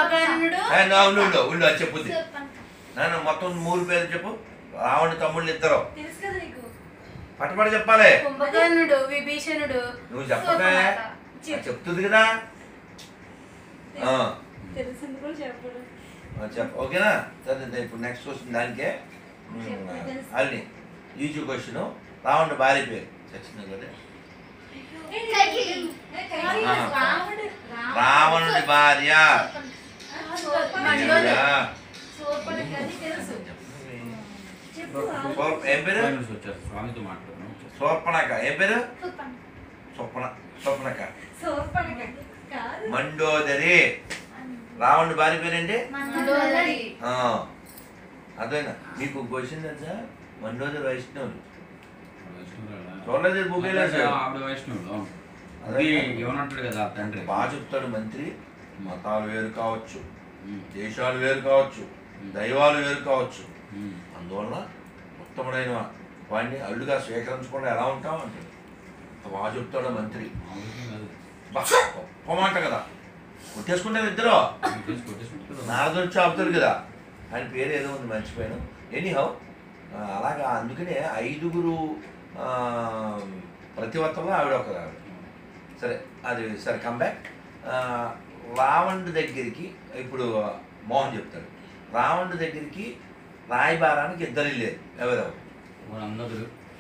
కుంభకర్ణుడు ఏ, నా ఉండు ఉండు ఉండు అది చెప్పుద్ది నాన్న మొత్తం మూడు పేర్లు చెప్పు రావణి తమ్ముళ్ళు ఇద్దరు తెలుసు కదా నీకు పట్టపడి చెప్పాలి కుంభకర్ణుడు విభీషణుడు నువ్వు చెప్పగా శూర్పణఖ. అది చెప్తుంది కదా ఆ, తెలిసింది కూడా చెప్పడు ఆ, చెప్పు ఓకేనా సరే ఇప్పుడు నెక్స్ట్ క్వశ్చన్ దానికే అల్ని ఈజీ క్వశ్చన్ రావణుడు భార్య పేరు చచ్చింది కదా రాముడు రావణుడి భార్య మండోదరి. ఆ. శూర్పణఖ అది తెలుసు చెప్పు సూర్- ఏం పేరు బయట నుంచి వచ్చారు స్వామితో మాట్లాడడం సోర్పణక ఏం పేరు స్వప్న స్వప్నక శూర్పణఖ కాదు మండోదరి రావణుడి భార్య పేరేంటి మండోదరి ఆ, అర్థమైందా మీకు క్వశ్చన్ తెలుసా మండోదరి వైష్ణవులు చూడలేదు బుక్ ఆవిడ వైష్ణవుడు అవును. అది ఏమనంటాడు కదా ఆ తండ్రి బాగా చెప్తాడు మంత్రి మతాలు వేరు కావచ్చు దేశాలు వేరు కావచ్చు దైవాలు వేరు కావచ్చు ఉమ్. అందువల్ల ఉత్తముడైన వాడిని అల్లుగా స్వీకరించకుండా ఎలా ఉంటాం అంటాడు అంత బాగా చెప్తాడు మంత్రి మామూలుగా కాదు. బా, గొప్ప మాట కదా కొట్టేసుకుంటారు ఇద్దరు కొట్టేసి కొట్టేసుకుంటారు కదా. నారదుడు చాపుతాడు కదా ఆయన పేరు ఏదో ఉంది మర్చిపోయాను ఎనీహౌ అలాగా అందుకనే ఐదుగురు ఆ, ప్రతివర్తనలో ఆవిడ ఒక ఆవిడ సరే అది సరే కంబ్యాక్ రావణుడి దగ్గరికి ఇప్పుడు మోహన్ చెప్తాడు రావణుడి దగ్గరికి రాయబారానికి ఇద్దరు వెళ్ళారు ఎవరెవరు వాళ్ళందరూ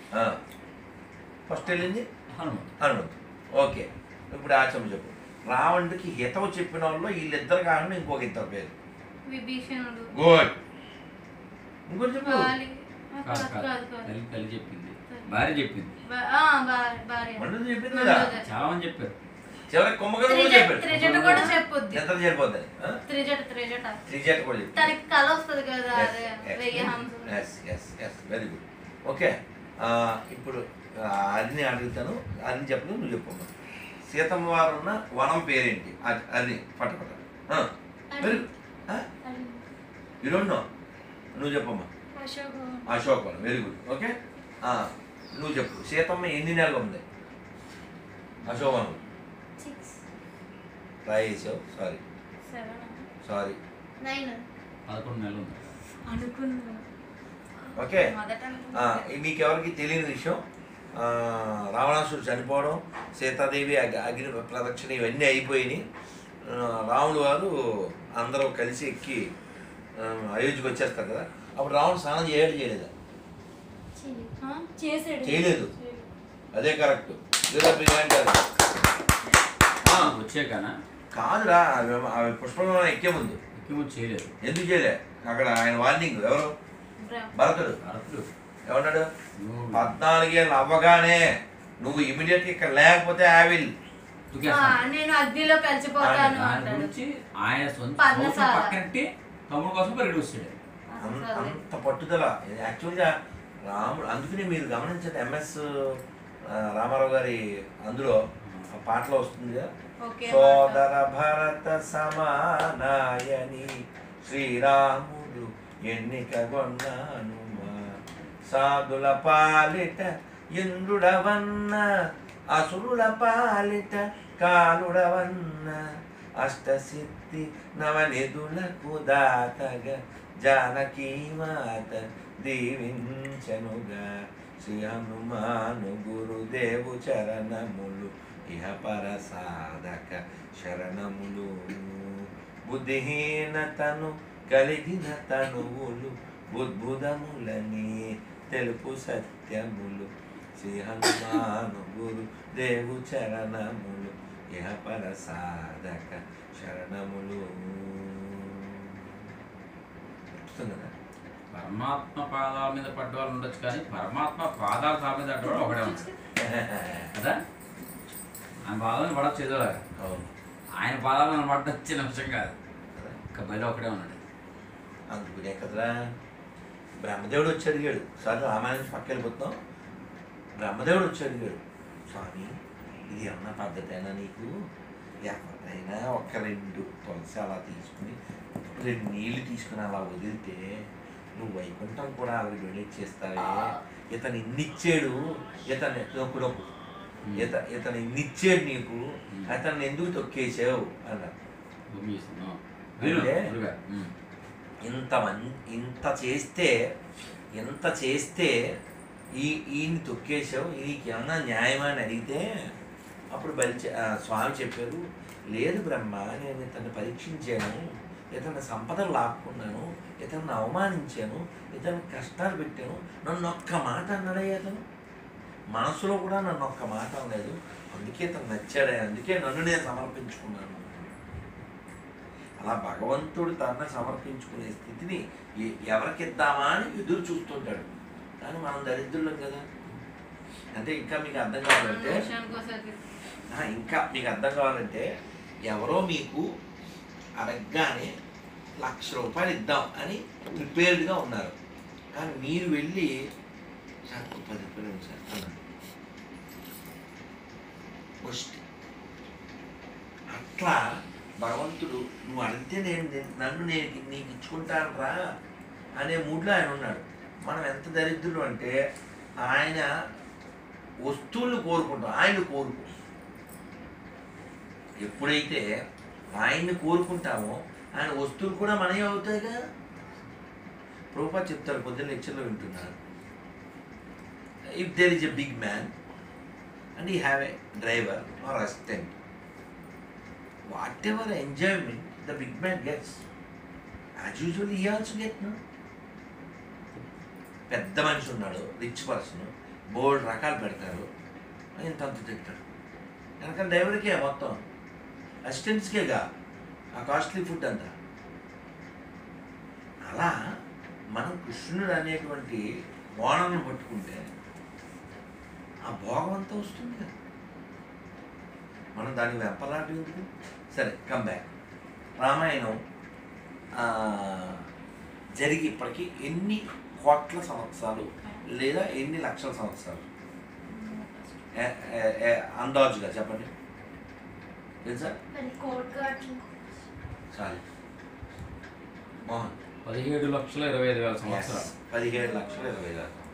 ఫస్ట్ వెళ్ళింది హనుమంతు హనుమంతు ఓకే ఇప్పుడు ఆచరణ చెప్పు రావణుడికి హితవు చెప్పిన వాళ్ళు వీళ్ళిద్దరు కాకుండా ఇంకొక ఇద్దరు పేరు విభీషణుడు గుడ్ ఇంకోటి చెప్పు వాలి ఆ, కాదు కాదు కాదు కాదు కాదు తల్లి తల్లి చెప్పింది భార్య చెప్పింది బా- ఆ, భార్య భార్య మండలి చెప్పింది కదా మండోదరి. చాలా మంది చెప్పారు చివరికి కుమ్మగారు కూడా త్రిజట చెప్పాడు త్రిజట కూడా చెప్పుద్ది ఎంత చేరిపోద్ది త్రిజట త్రిజట త్రిజట కూడా చెప్పాడు తనకి కళ వస్తుంది కదా అదే వెయ్యి హంసలు yes yes yes very good okay ఇప్పుడు ఆ, అదిని అడుగుతాను అదిని చెప్పదు నువ్వు చెప్పమ్మా సీతమ్మ వారు ఉన్న వనం పేరేంటి అది అది పట్టపట్ట వెరీ యూ డోంట్ నో నువ్వు చెప్పమ్మా Ashok Ashokavanam very good okay నువ్వు చెప్పు సీతమ్మ ఎన్ని నెలలు ఉంది అశోకవనం సిక్స్ ట్రై చేసావు సారీ సెవెన్ సారీ నైన్ పదకొండు నెలలు ఉంది అనుకున్నా ఓకే మొదట ఆ, మీకు ఎవరికి తెలియని విషయం ఆ, రావణాసుడు చనిపోవడం సీతాదేవి అగ్- అగ్ని ప్రదక్షిణ ఇవన్నీ అయిపోయినాయి ఆ, రాముడు వారు అందరూ కలిసి ఎక్కి ఆ, అయోధ్యకి వచ్చేస్తారు కదా అప్పుడు రావణుడు స్నానం చేయడం చేయలేదా చేసాడు చేయలేదు అదే కరెక్ట్ కాదు ఆ, వచ్చాకనా కాదురా అవి అవి పుష్పంలో ఎక్కే ముందు ముఖ్యమంత్రి చేయలేదు ఎందుకు చేయలే అక్కడ ఆయన వార్నింగ్ ఎవరు భరతుడు భరతుడు ఏమన్నాడు నువ్వు పద్నాలుగేళ్ళు అవ్వగానే నువ్వు ఇమీడియట్ ఇక్కడ లేకపోతే ఐ విల్ తుకేస్తాను. నేను అగ్నిలో కలిసిపోతాను దాని అంటాడు గురించి ఆయన సొంత పర్ణశాల. సొంత పక్కనట్టి తమ్ముడు కోసం పరిగెడి వచ్చాడు అసలు అం- అంత పట్టుదల యాక్చువల్గా రాముడు అందుకనే మీరు గమనించండి ఎంఎస్ రామారావు గారి అందులో ఆ పాటలో వస్తుంది కదా ఓకే సోదర భరత సమానాయని శ్రీరాముడు ఎన్నిక కొన్నాను సాధుల పాలిట ఇంద్రుడవన్న అసురుల పాలిట కాలుడవన్న అష్టసిద్ధి నవనిధులకు దాతగా జానకీ మాత దీవించనుగా శ్రీ హనుమాను గురుదేవు చరణములు ఇహ పర సాధక శరణములు బుద్ధిహీనతను కలిగిన తనువులు బుద్భుదములని తెలుపు సత్యములు శ్రీ హనుమాను గురు దేవు చరణములు ఇహ పర సాధక శరణములు గుర్తుందా? పరమాత్మ పాదాల మీద పడ్డవాళ్ళు ఉండొచ్చు కానీ పరమాత్మ పాదాల తా మీద పడ్డవాడు ఒకడే ఉంటాడు కదా ఆయన పాదాలను పడవచ్చు ఏదోలాగా అవును ఆయన పాదాలను పడ్డం చిన్న విషయం కాదు కదా? ఇంకా బయట ఒకడే ఉన్నాడు అందుకునే కదరా బ్రహ్మదేవుడు వచ్చి అడిగాడు సార్ రామాయణం నుంచి పక్క వెళ్ళిపోతున్నాం బ్రహ్మదేవుడు వచ్చి అడిగాడు స్వామి ఇది ఏమన్నా పద్ధతేనా నీకు ఎవరైనా ఒక రెండు తులసి అలా తీసుకుని రెండు నీళ్లు తీసుకుని అలా వదిలితే నువ్వు వైకుంఠం కూడా అలాగే డొనేట్ చేస్తావే ఇతను ఇన్నిచ్చాడు ఇతను నొక్కు నొక్కు ఇత ఇతను ఇన్నిచ్చాడు నీకు అతన్ని ఎందుకు తొక్కేసావు అన్నారు భూమి చేస్తున్నాం విను అంటే గురుగారు. ఉమ్. ఇంత మన్ ఇంత చేస్తే ఇంత చేస్తే ఈ ఈయన్ని తొక్కేసావు నీకు ఏమన్నా న్యాయమా అని అడిగితే అప్పుడు బలి చె- ఆ, స్వామి చెప్పారు లేదు బ్రహ్మ నేను ఇతన్ని పరీక్షించాను ఇతని సంపదలు లాక్కున్నాను ఇతన్ని అవమానించాను ఇతన్ని కష్టాలు పెట్టాను నన్ను ఒక్క మాట అన్నాడే అతను మనసులో కూడా నన్ను ఒక్క మాట అనలేదు అందుకే ఇతను నచ్చాడే అందుకే నన్ను నేను సమర్పించుకున్నాను అలా భగవంతుడు తన సమర్పించుకునే స్థితిని ఎ- ఎవరికిద్దామా అని ఎదురు చూస్తుంటాడు కానీ మనం దరిద్రులం కదా అంటే ఇంకా మీకు అర్థం కావాలంటే నిమిషానికి ఒకసారి ఆ, ఇంకా మీకు అర్థం కావాలంటే ఎవరో మీకు అడగగానే లక్ష రూపాయలు ఇద్దాం అని ప్రిపేర్డ్గా ఉన్నారు కానీ మీరు వెళ్ళి సార్ ఒక పది రూపాయలు ఇవ్వండి సార్ అన్నారు వస్తే అట్లా భగవంతుడు నువ్వు అడిగితే నేను నేను- నన్ను నేను నీకు ఇచ్చుకుంటాను రా అనే మూడ్లో ఆయన ఉన్నాడు మనం ఎంత దరిద్రులు అంటే ఆయన వస్తువులు కోరుకుంటాం ఆయన కోరుకో ఎప్పుడైతే ఆయన్ని కోరుకుంటామో ఆయన వస్తువులు కూడా మనమే అవుతాయిగా రూపా చెప్తారు పొద్దున్న లెక్చర్లో వింటున్నారు if there is a big man and he have a driver or assistant whatever enjoyment the big man gets as usual he also get no పెద్ద మనిషి ఉన్నాడు రిచ్ పర్సన్ బోల్డ్ రకాలు పెడతారు ఇంత అంత తింటాడు వెనక డ్రైవర్కే మొత్తం అసిస్టెంట్స్కేగా ఆ కాస్ట్లీ ఫుడ్ అంతా అలా మనం కృష్ణుడు అనేటువంటి ఓణను పట్టుకుంటే ఆ భోగం అంతా వస్తుంది కదా మనం దాన్ని వెంపలాంటి ఎందుకు సరే కమ్ బ్యాక్ రామాయణం ఆ, జరిగి ఇప్పటికీ ఎన్ని కోట్ల సంవత్సరాలు లేదా ఎన్ని లక్షల సంవత్సరాలు ఏ- ఏ- ఏ- అందాజుగా చెప్పండి తెలుసా మరి కోట్ గార్డ్ చాలు మోహన్ పదిహేడు లక్షల ఇరవై ఐదు వేల Yes. సంవత్సరాలు పదిహేడు లక్షల ఇరవై వేల సంవత్సరాలు.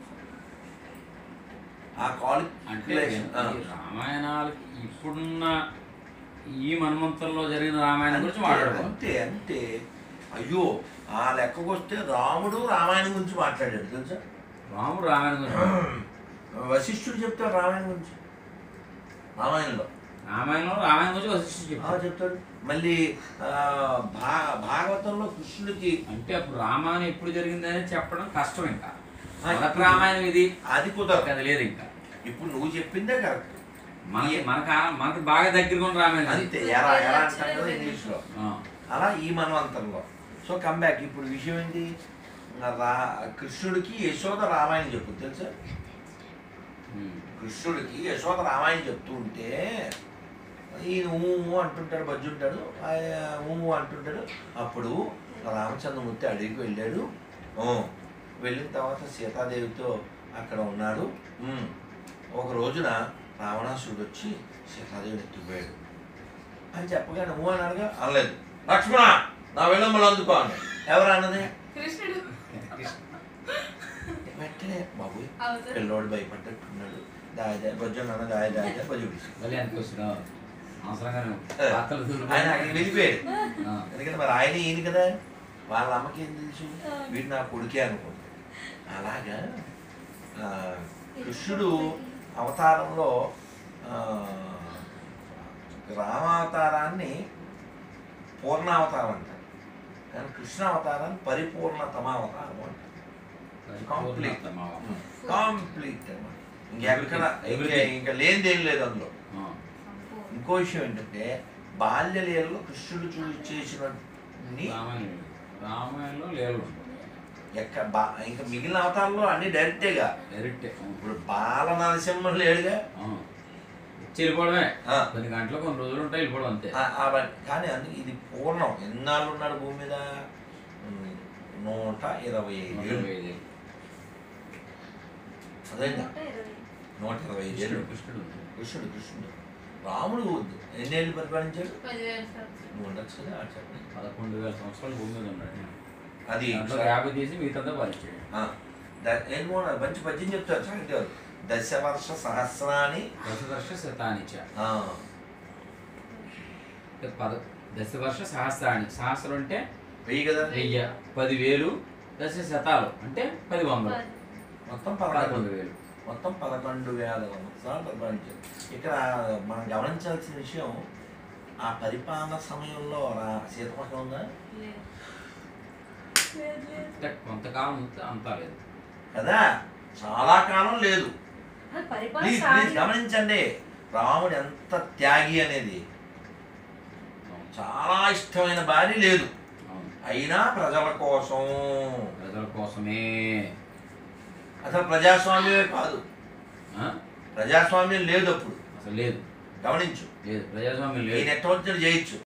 ఆ అంటే క్వాలిఫికేషన్ ఈ రామాయణాలకి ఇప్పుడున్న ఈ మన్వంతరంలో జరిగిన రామాయణం గురించి మాట్లాడుకోవాలి అంతే అంతే అయ్యో ఆ లెక్కకు వస్తే రాముడు రామాయణం గురించి మాట్లాడాడు తెలుసా రాముడు రామాయణం గురించి వశిష్ఠుడు చెప్తాడు రామాయణం గురించి రామాయణంలో రామాయణంలో రామాయణం గురించి వశిష్ఠుడు ఆ చెప్తాడు చెప్తాడు మళ్ళీ ఆ, భా భాగవతంలో కృష్ణుడికి అంటే అప్పుడు రామాయణం ఎప్పుడు జరిగిందని చెప్పడం కష్టం ఇంకా ఆ, మొదటి రామాయణం ఇది అది కుదరదు అది లేదు ఇంకా ఇప్పుడు నువ్వు చెప్పిందే కరెక్ట్ మనకి మనకు ఆ- మనకి బాగా దగ్గరగా ఉన్న రామాయణం ఇది. అంతే ఎలా ఎలా అంటాం కదా ఇంగ్లీష్లో ఆ, అలా ఈ మన్వంతరంలో సో కమ్బ్యాక్ ఇప్పుడు విషయం ఏంటి రా కృష్ణుడికి యశోద రామాయణం చెప్పు తెలుసా ఉమ్. కృష్ణుడికి యశోద రామాయణం చెప్తూ ఉంటే ఈయన ఊ ఊ అంటుంటాడు బజ్జుంటాడు ఆయన ఊ ఊ అంటుంటాడు అప్పుడు రామచంద్రమూర్తి అడవికి వెళ్ళాడు ఊ. వెళ్ళిన తర్వాత సీతాదేవితో అక్కడ ఉన్నాడు ఉమ్. ఒక రోజున రావణాసుడు వచ్చి సీతాదేవిని ఎత్తుకుపోయాడు అని చెప్పగానే ఊ అన్నాడుగా అనలేదు లక్ష్మణ నా వెళ్ళమ్మలు అందుకో అన్నాడు ఎవరు అన్నది కృష్ణుడు వెంటనే బాబు అవును పిల్లోడు భయపడ్డట్టున్నాడు దాయ దాయ బొజ్జు నాన్న దాయ దాయ దాయ బొజ్జు పిలిచి మళ్ళీ అనిపిస్తున్నా అవసరంగానే పాత్రలు ఆయన అక్కడికి వెళ్ళిపోయాడు ఆ, ఎందుకంటే మరి ఆయన ఈయన కదా వాళ్ళ అమ్మకి ఏం తెలుసు వీడు నా కొడుకే అనుకుంది అలాగా ఆ, కృష్ణుడు అవతారంలో ఆ, రామావతారాన్ని పూర్ణావతారం అంటారు కానీ కృష్ణ అవతారాన్ని పరిపూర్ణతమ అవతారం అంటారు కంప్లీట్ పరిపూర్ణతమ. కంప్లీట్ అన్నమాట ఇంకెక్కడ ఇంకా Everything. ఇంకా లేనిదేం లేదు అందులో ఆ, ఇంకో విషయం ఏంటంటే బాల్యలీలలో కృష్ణుడు చూ చేసిన రామాయణం రామాయణంలో లేలు ఎక్క బా ఇంకా మిగిలిన అవతారంలో అన్ని డైరెక్టేగా డైరెక్ట్ ఇప్పుడు బాల నరసింహం లేడుగా వెళ్ళిపోవడమే ఆ. కొన్ని గంటలు కొన్ని రోజులు ఉంటాయి వెళ్ళిపోవడం అంతే ఆ- ఆ- కానీ అందుకే ఇది పూర్ణం ఎన్నాళ్ళు ఉన్నాడు భూమి మీద ఉమ్, నూట ఇరవై ఐదు నూట ఏళ్ళు ఇరవై ఐదు. అదేందా నూట ఇరవై. నూట ఇరవై ఐదు కృష్ణుడు ఏళ్ళు కృష్ణుడు కృష్ణుడు కృష్ణుడు రాముడు ఎన్నేళ్ళు పరిపాలించాడు పదివేల సంవత్సరాలు. నువ్వు ఉండొచ్చు కదా ఆ చెప్పండి పదకొండు వేల సంవత్సరాలు భూమి మీద ఉన్నాడు అది దాంట్లో యాభై తీసి మిగతా పాలించాడు ఆ, ద- ఏం కూడా మంచి పద్యం చెప్తారు చక్కటి వారు దశవర్ష సహస్రాన్ని దశదర్శ శతానిచ ఆ, పద దశవర్ష సహస్రాణి సహస్రం అంటే వెయ్యి కదా వెయ్యి పదివేలు దశ శతాలు అంటే పది వందలు మొత్తం పదకొండు పదకొండు వేలు మొత్తం పదకొండు వేల సంవత్సరాలు పరిపాలించారు ఇక్కడ మనం గమనించాల్సిన విషయం ఆ పరిపాలన సమయంలో రా సీతపక్కన ఉందా లేదు. అంటే కొంతకాలం ఉంటే అంతా లేదు కదా చాలా కాలం లేదు అది పరిపాలన ప్లీజ్ ప్లీజ్ సాగి- గమనించండి రాముడు ఎంత త్యాగి అనేది అవును. చాలా ఇష్టమైన భార్య లేదు అవును. అయినా ప్రజల కోసం ప్రజల కోసమే అసలు ప్రజాస్వామ్యమే కాదు ఆ? ప్రజాస్వామ్యం లేదు అప్పుడు అసలు లేదు గమనించు లేదు ప్రజాస్వామ్యం ఈ లేదు నెట్వర్క్ చేయొచ్చు